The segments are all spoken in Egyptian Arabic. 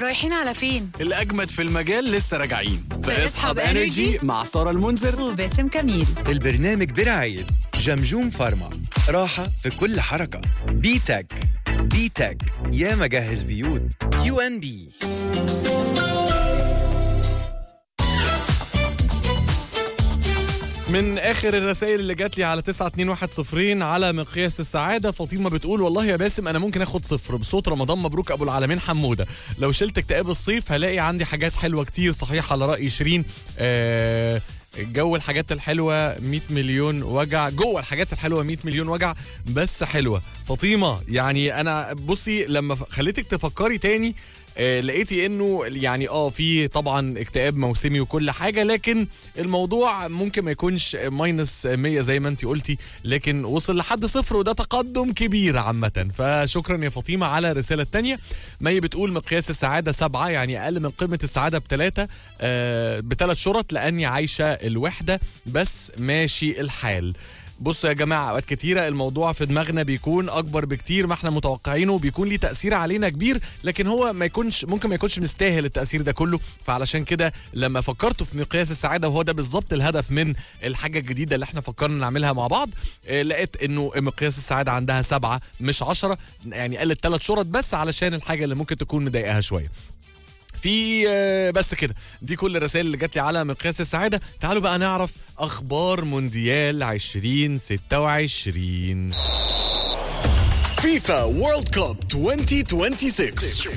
رايحين على فين؟ الأجمد في المجال لسه راجعين في اسحب انرجي مع سارة المنذر وباسم كميل البرنامج برعاية جمجوم فارما راحة في كل حركة بيتك بيتك يا مجهز بيوت كيو ان بي من اخر الرسائل اللي جات لي على 92110 على مقياس السعاده فاطمه بتقول والله يا باسم انا ممكن اخد صفر بصوت رمضان مبروك ابو العالمين حموده لو شلت اكتئاب الصيف هلاقي عندي حاجات حلوه كتير صحيح على راي شيرين آه جو الحاجات الحلوه 100 مليون وجع جوه الحاجات الحلوه 100 مليون وجع بس حلوه فاطمه يعني انا بصي لما ف- خليتك تفكري تاني آه، لقيتي انه يعني اه في طبعا اكتئاب موسمي وكل حاجه لكن الموضوع ممكن ما يكونش ماينس 100 زي ما انت قلتي لكن وصل لحد صفر وده تقدم كبير عامه فشكرا يا فاطمه على الرساله الثانيه مي بتقول مقياس السعاده سبعه يعني اقل من قمه السعاده بثلاثه آه بثلاث شرط لاني عايشه الوحده بس ماشي الحال بصوا يا جماعه اوقات كتيره الموضوع في دماغنا بيكون اكبر بكتير ما احنا متوقعينه وبيكون ليه تاثير علينا كبير لكن هو ما يكونش ممكن ما يكونش مستاهل التاثير ده كله فعلشان كده لما فكرت في مقياس السعاده وهو ده بالظبط الهدف من الحاجه الجديده اللي احنا فكرنا نعملها مع بعض آه، لقيت انه مقياس السعاده عندها سبعه مش عشرة يعني قلت ثلاث شرط بس علشان الحاجه اللي ممكن تكون مضايقاها شويه في آه، بس كده دي كل الرسائل اللي جات لي على مقياس السعاده تعالوا بقى نعرف اخبار مونديال 2026 فيفا وورلد كوب 2026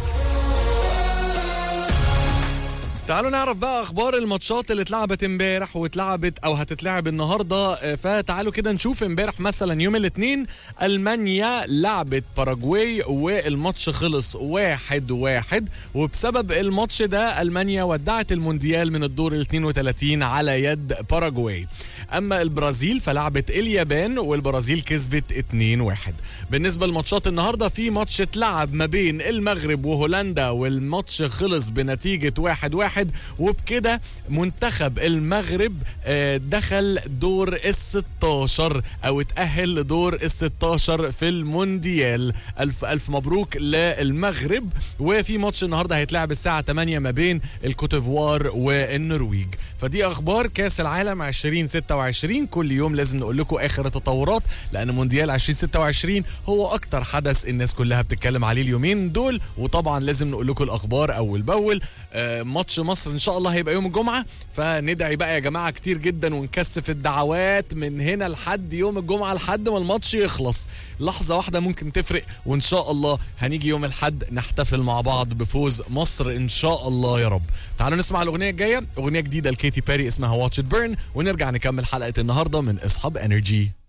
تعالوا نعرف بقى اخبار الماتشات اللي اتلعبت امبارح واتلعبت او هتتلعب النهارده آه، فتعالوا كده نشوف امبارح مثلا يوم الاثنين المانيا لعبت باراجواي والماتش خلص واحد واحد وبسبب الماتش ده المانيا ودعت المونديال من الدور ال 32 على يد باراجواي اما البرازيل فلعبت اليابان والبرازيل كسبت 2 1 بالنسبه لماتشات النهارده في ماتش اتلعب ما بين المغرب وهولندا والماتش خلص بنتيجه 1 1 وبكده منتخب المغرب آه، دخل دور ال 16 او اتاهل لدور ال 16 في المونديال الف الف مبروك للمغرب وفي ماتش النهارده هيتلعب الساعه 8 ما بين الكوتيفوار والنرويج فدي اخبار كاس العالم 2026 كل يوم لازم نقول لكم اخر التطورات لان مونديال 2026 هو اكتر حدث الناس كلها بتتكلم عليه اليومين دول وطبعا لازم نقول لكم الاخبار اول باول آه ماتش مصر ان شاء الله هيبقى يوم الجمعه فندعي بقى يا جماعه كتير جدا ونكثف الدعوات من هنا لحد يوم الجمعه لحد ما الماتش يخلص لحظه واحده ممكن تفرق وان شاء الله هنيجي يوم الاحد نحتفل مع بعض بفوز مصر ان شاء الله يا رب تعالوا نسمع الاغنيه الجايه اغنيه جديده لكيتي بيري اسمها واتش ات بيرن ونرجع نكمل حلقه النهارده من اصحاب انرجي